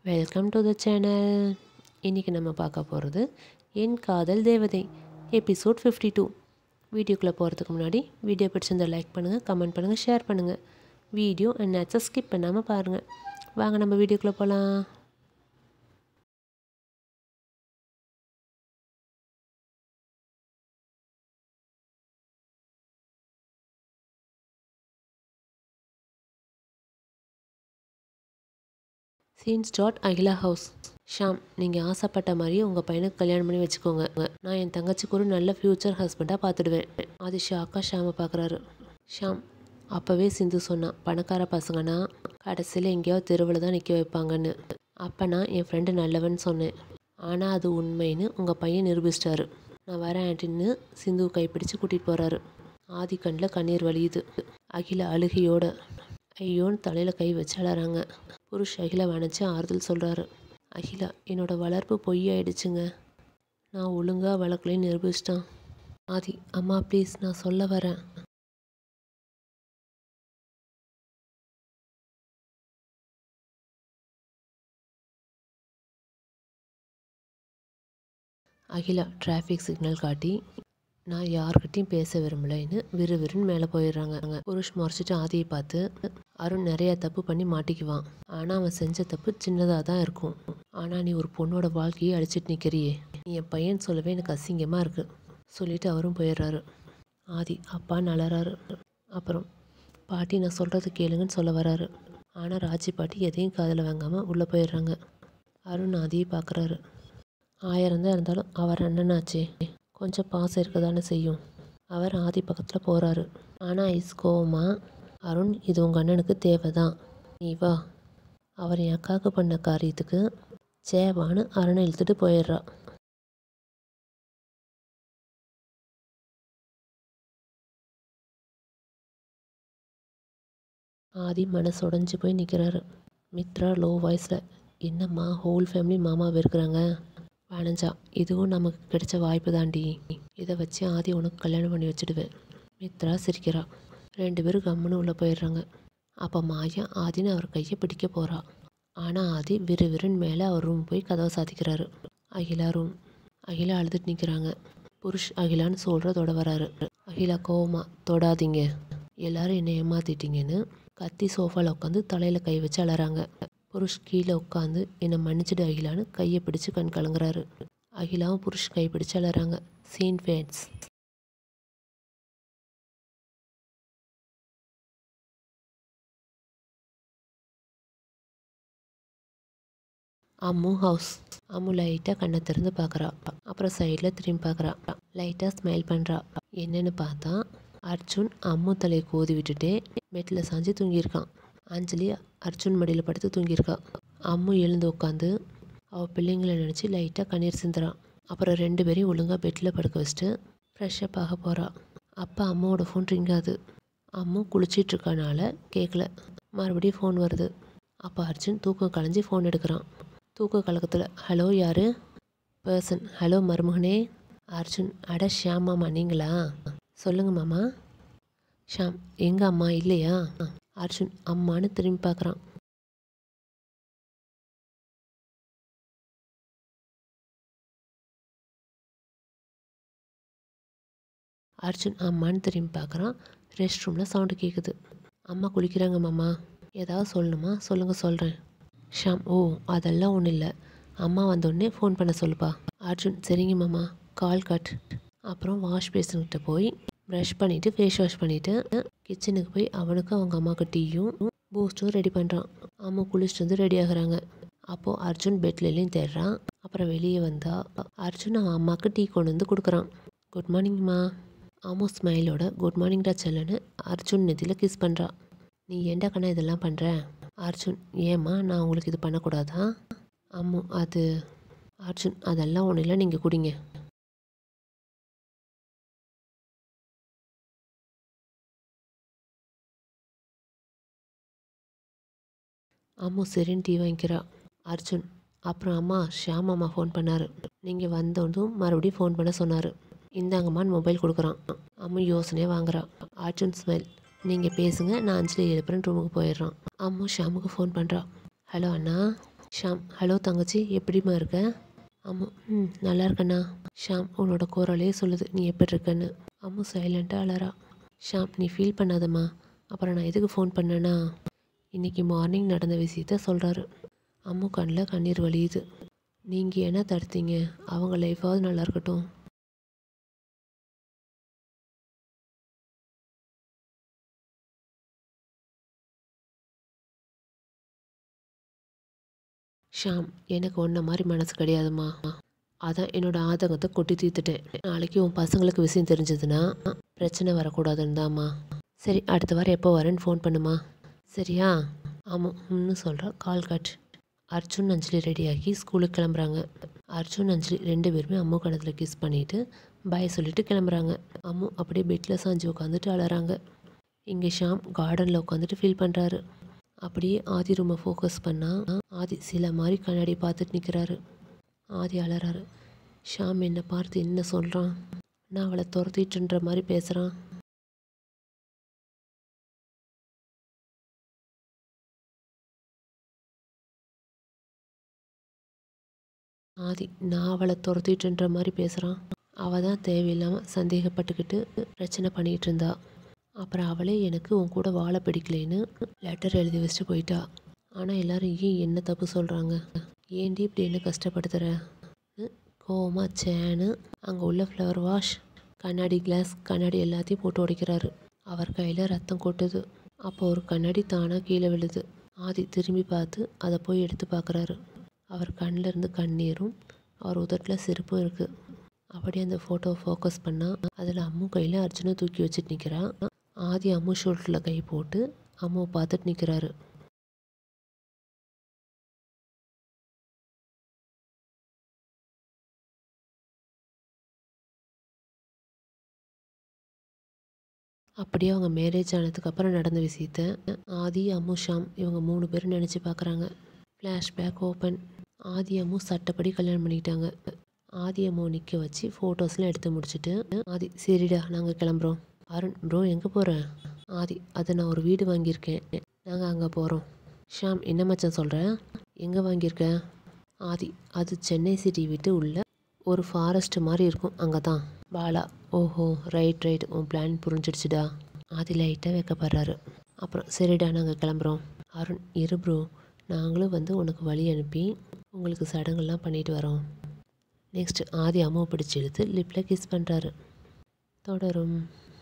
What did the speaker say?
welcome to the channel இன்றைக்கி நம்ம பார்க்க போகிறது என் காதல் தேவதை எபிசோட் ஃபிஃப்டி டூ வீடியோக்குள்ளே போகிறதுக்கு முன்னாடி வீடியோ பிடிச்சிருந்தா லைக் பண்ணுங்கள் கமெண்ட் பண்ணுங்கள் ஷேர் பண்ணுங்கள் வீடியோ அண்ட் நேச்சை ஸ்கிப் பண்ணாமல் பாருங்கள் வாங்க நம்ம வீடியோக்குள்ளே போகலாம் scene start Akila house Sham நீங்கள் ஆசைப்பட்ட மாதிரியே உங்கள் பையனுக்கு கல்யாணம் பண்ணி வச்சுக்கோங்க நான் என் தங்கச்சிக்கு ஒரு நல்ல ஃப்யூச்சர் ஹஸ்பண்டாக பார்த்துடுவேன் அது ஷாக்கா ஷாமை பார்க்குறாரு ஷாம் அப்போவே சிந்து சொன்னான் பணக்கார பசங்கன்னா கடைசியில் எங்கேயாவது தெருவில் தான் நிற்க வைப்பாங்கன்னு அப்போ நான் என் ஃப்ரெண்டு நல்லவன் சொன்னேன் ஆனால் அது உண்மைன்னு உங்கள் பையன் நிரூபிச்சிட்டாரு நான் வரேன் ஆண்டின்னு சிந்து கைப்பிடிச்சு கூட்டிகிட்டு போகிறாரு ஆதி கண்ணில் கண்ணீர் வலியுது அகில அழுகையோட ஐயோன்னு தலையில் கை வச்சு அழறாங்க புருஷ் அகிலா வணைச்சு ஆறுதல் சொல்கிறாரு அகிலா என்னோட வளர்ப்பு பொய்யாயிடுச்சுங்க நான் ஒழுங்காக வளர்க்கலைன்னு நிரூபிச்சிட்டான் ஆதி அம்மா ப்ளீஸ் நான் சொல்ல வரேன் அகிலா டிராஃபிக் சிக்னல் காட்டி நான் யார்கிட்டையும் பேச விரும்பலைன்னு விறுவிறுன்னு மேலே போயிடுறாங்க புருஷ் முறைச்சிட்டு ஆதியை பார்த்து அருண் நிறைய தப்பு பண்ணி மாட்டிக்குவான் ஆனால் அவன் செஞ்ச தப்பு சின்னதாக தான் இருக்கும் ஆனால் நீ ஒரு பொண்ணோட வாழ்க்கையை அழிச்சிட்டு நிற்கிறியே நீ என் பையன் சொல்லவே எனக்கு அசிங்கமாக இருக்குது சொல்லிட்டு அவரும் போயிடுறாரு ஆதி அப்பா நலறாரு அப்புறம் பாட்டி நான் சொல்கிறது கேளுங்கன்னு சொல்ல வராரு ஆனால் ராஜி பாட்டி எதையும் காதில் வாங்காமல் உள்ளே போயிடுறாங்க அருண் ஆதியை பார்க்குறாரு ஆயிரம் தான் இருந்தாலும் அவர் அண்ணனாச்சே கொஞ்சம் பாசம் இருக்க தானே செய்யும் அவர் ஆதி பக்கத்தில் போகிறாரு ஆனால் ஐஸ் கோவமா அருண் இது உங்கள் அண்ணனுக்கு தேவை தான் நீ வா அவர் என் அக்காவுக்கு பண்ண காரியத்துக்கு சேவான்னு அருணை இழுத்துட்டு போயிடுறா ஆதி மனசு உடஞ்சி போய் நிற்கிறாரு மித்ரா லோ வாய்ஸில் என்னம்மா ஹோல் ஃபேமிலி மாமாவை இருக்கிறாங்க வனஜா இதுவும் நமக்கு கிடைச்ச வாய்ப்பு தாண்டி இதை வச்சு ஆதி உனக்கு கல்யாணம் பண்ணி வச்சுடுவேன் மித்ரா சிரிக்கிறா ரெண்டு பேரும் கம்முன்னு உள்ளே போயிடுறாங்க அப்போ மாயா ஆதின்னு அவர் கையை பிடிக்க போகிறா ஆனால் ஆதி விறுவிறுன்னு மேலே அவர் ரூம் போய் கதவை சாத்திக்கிறாரு அகிலா ரூம் அகிலா அழுதுட்டு நிற்கிறாங்க புருஷ் அகிலான்னு சொல்கிறதோட வராரு அகிலா கோவமா தொடாதீங்க எல்லாரும் என்னை ஏமாத்திட்டீங்கன்னு கத்தி சோஃபாவில் உட்காந்து தலையில் கை வச்சு அலறாங்க புருஷ் கீழே உட்காந்து என்னை மன்னிச்சிடு அகிலான்னு கையை பிடிச்சு கண் கலங்குறாரு அகிலாவும் புருஷ் கை பிடிச்சு அலறாங்க scene fades Ammu house Ammu லைட்டாக கண்ணை திறந்து பார்க்குறா அப்புறம் சைடில் திரும்பி பார்க்குறா லைட்டாக ஸ்மைல் பண்ணுறா என்னன்னு பார்த்தா அர்ஜுன் அம்மு தலையை கோதி விட்டுட்டே பெட்டில் சாஞ்சு தூங்கியிருக்கான் அஞ்சலி அர்ஜுன் மடியில் படுத்து தூங்கியிருக்கா அம்மு எழுந்து உட்காந்து அவள் பிள்ளைங்களை நினச்சி லைட்டாக கண்ணீர் சிந்துறான் அப்புறம் ரெண்டு பேரையும் ஒழுங்காக பெட்டில் படுக்க வச்சுட்டு ஃப்ரெஷ்ஷப் ஆக போகிறா அப்போ அம்மாவோட ஃபோன் ரிங் ஆகுது அம்மு குளிச்சிட்டு இருக்கனால கேட்கல மறுபடியும் ஃபோன் வருது அப்போ அர்ஜுன் தூக்கம் கலைஞ்சி ஃபோன் எடுக்கிறான் தூக்க கலக்கத்தில் ஹலோ யார் பர்சன் ஹலோ மருமகனே அர்ஜுன் அட ஷியாம் மாமா நீங்களா சொல்லுங்க மாமா ஷாம் எங்க அம்மா இல்லையா அர்ஜுன் அம்மான்னு திரும்பி பார்க்குறான் அர்ஜுன் அம்மான்னு திரும்பி பார்க்குறான் ரெஸ்ட் ரூமில் சவுண்டு கேட்குது அம்மா குளிக்கிறாங்க மாமா ஏதாவது சொல்லணுமா சொல்லுங்கள் சொல்கிறேன் ஷாம் ஓ அதெல்லாம் ஒன்றும் இல்லை அம்மா வந்தோடனே ஃபோன் பண்ண சொல்லுப்பா அர்ஜுன் சரிங்க மாமா கால் கட் அப்புறம் வாஷ் பேசன்கிட்ட போய் ப்ரஷ் பண்ணிவிட்டு ஃபேஸ் வாஷ் பண்ணிவிட்டு கிச்சனுக்கு போய் அவனுக்கும் அவங்க அம்மாவுக்கு டீயும் பூஸ்ட்டும் ரெடி பண்ணுறான் அம்மா குளிச்சுட்டு வந்து ரெடி ஆகுறாங்க அப்போது அர்ஜுன் பெட்லேயும் தேடுறான் அப்புறம் வெளியே வந்தா அர்ஜுன் அவன் அம்மாவுக்கு டீ கொண்டு வந்து கொடுக்குறான் குட் மார்னிங்மா அம்மு ஸ்மைலோட குட் மார்னிங் டா செல்லன்னு அர்ஜுன் நெத்தியில் கிஸ் பண்ணுறா நீ ஏண்டா கண்ணா இதெல்லாம் பண்ணுற அர்ஜுன் ஏம்மா நான் உங்களுக்கு இது பண்ணக்கூடாதா அம்மு அது அர்ஜுன் அதெல்லாம் ஒன்றும் இல்லை நீங்கள் குடிங்க அம்மு சரின்னு டீ வாங்கிக்கிறா அர்ஜுன் அப்புறம் அம்மா ஷியாம் அம்மா ஃபோன் பண்ணார் நீங்கள் வந்தோண்டும் மறுபடியும் ஃபோன் பண்ண சொன்னார் இந்தாங்கம்மான்னு மொபைல் கொடுக்குறான் அம்மு யோசனையாக வாங்குறா அர்ஜுன் ஸ்மைல் நீங்கள் பேசுங்க நான் அஞ்சலி எழுப்புறேன் ரூமுக்கு போயிடுறான் அம்மு ஷாமுக்கு ஃபோன் பண்ணுறா ஹலோ அண்ணா ஷாம் ஹலோ தங்கச்சி எப்படிம்மா இருக்க அம்மு ம் நல்லா இருக்கண்ணா ஷாம் உன்னோட குரலே சொல்லுது நீ எப்படி இருக்கன்னு அம்மு சைலண்ட்டாக அலறா ஷாம் நீ ஃபீல் பண்ணாதம்மா அப்புறம் நான் எதுக்கு ஃபோன் பண்ணேன்னா இன்னைக்கு மார்னிங் நடந்த விஷயத்த சொல்கிறாரு அம்மு கண்ணில் கண்ணீர் வலியுது நீங்கள் என்ன தடுத்தீங்க அவங்க லைஃபாவது நல்லா இருக்கட்டும் ஷாம் எனக்கு ஒன்றை மாதிரி மனசு கிடையாதும்மா அதான் என்னோட ஆதங்கத்தை கொட்டி தீர்த்துட்டேன் நாளைக்கு உன் பசங்களுக்கு விஷயம் தெரிஞ்சதுன்னா பிரச்சனை வரக்கூடாதுன்னு தாம்மா சரி அடுத்த வாரம் எப்போ வரேன்னு ஃபோன் பண்ணுமா சரியா ஆமாம் ம்னு சொல்கிறா கால் கட் அர்ஜுன் அஞ்சலி ரெடியாகி ஸ்கூலுக்கு கிளம்புறாங்க அர்ஜுன் அஞ்சலி ரெண்டு பேருமே அம்மு கணத்தில் கிஸ் பண்ணிவிட்டு பாய் சொல்லிட்டு கிளம்புறாங்க அம்மு அப்படியே பெட்டில் சாஞ்சு உட்காந்துட்டு அழறாங்க இங்கே ஷாம் கார்டனில் உட்காந்துட்டு ஃபீல் பண்ணுறாரு அப்படியே ஆதி ரூமை ஃபோக்கஸ் பண்ணால் ஆதி சில மாதிரி கண்ணாடி பார்த்துட்டு நிற்கிறாரு ஆதி அலறாரு ஷாம் என்னை பார்த்து என்ன சொல்கிறான் நான் அவளை துரத்திட்டுன்ற மாதிரி பேசுகிறான் ஆதி நான் அவளை துரத்திட்டுன்ற மாதிரி பேசுகிறான் அவள் தான் தேவையில்லாமல் சந்தேகப்பட்டுக்கிட்டு பிரச்சனை பண்ணிகிட்டு இருந்தா அப்புறம் அவளே எனக்கு உன் கூட வாழ பிடிக்கலைன்னு லெட்டர் எழுதி வச்சுட்டு போயிட்டா ஆனால் எல்லாரும் ஏன் என்ன தப்பு சொல்கிறாங்க ஏன்டி இப்படி என்ன கஷ்டப்படுத்துகிற கோவமா சேனு அங்கே உள்ள ஃப்ளவர் வாஷ் கண்ணாடி கிளாஸ் கண்ணாடி எல்லாத்தையும் போட்டு உடைக்கிறாரு அவர் கையில் ரத்தம் கொட்டுது அப்போ ஒரு கண்ணாடி தானாக கீழே விழுது ஆதி திரும்பி பார்த்து அதை போய் எடுத்து பார்க்குறாரு அவர் கண்ணில் இருந்து கண்ணீரும் அவர் உதட்டில் செருப்பும் இருக்குது அப்படியே அந்த ஃபோட்டோவை ஃபோக்கஸ் பண்ணால் அதில் அம்மு கையில் அர்ஜுனை தூக்கி வச்சுட்டு நிற்கிறான் ஆதி அம்மு ஷோல்டரில் கை போட்டு அம்மாவை பார்த்துட்டு நிற்கிறாரு அப்படியே அவங்க மேரேஜ் ஆனதுக்கப்புறம் நடந்த விஷயத்த ஆதி அம்மு ஷாம் இவங்க மூணு பேரும் நினச்சி பார்க்குறாங்க ஃப்ளாஷ்பேக் ஓப்பன் ஆதி அம்மு சட்டப்படி கல்யாணம் பண்ணிக்கிட்டாங்க ஆதி அம்மாவை நிற்க வச்சு ஃபோட்டோஸ்லாம் எடுத்து முடிச்சுட்டு ஆதி சரிடா நாங்கள் கிளம்புறோம் அருண் ப்ரோ எங்கே போகிறேன் ஆதி அதை நான் ஒரு வீடு வாங்கியிருக்கேன் நாங்கள் அங்கே போகிறோம் ஷாம் என்ன மச்சான் சொல்கிறேன் எங்கே வாங்கியிருக்கேன் ஆதி அது சென்னை சிட்டி விட்டு உள்ள ஒரு ஃபாரஸ்ட் மாதிரி இருக்கும் அங்கே தான் பாலா ஓஹோ ரைட் ரைட் உன் பிளான் புரிஞ்சிடுச்சுடா ஆதி லைட்டாக வைக்கப்படுறாரு அப்புறம் சரிடா நாங்கள் கிளம்புறோம் அருண் இரு ப்ரோ நாங்களும் வந்து உனக்கு வழி அனுப்பி உங்களுக்கு சடங்கெல்லாம் பண்ணிட்டு வரோம் நெக்ஸ்ட் ஆதி அம்மாவை பிடிச்சி இழுத்து லிப்பில் கிஸ் பண்ணுறாரு தொடரும்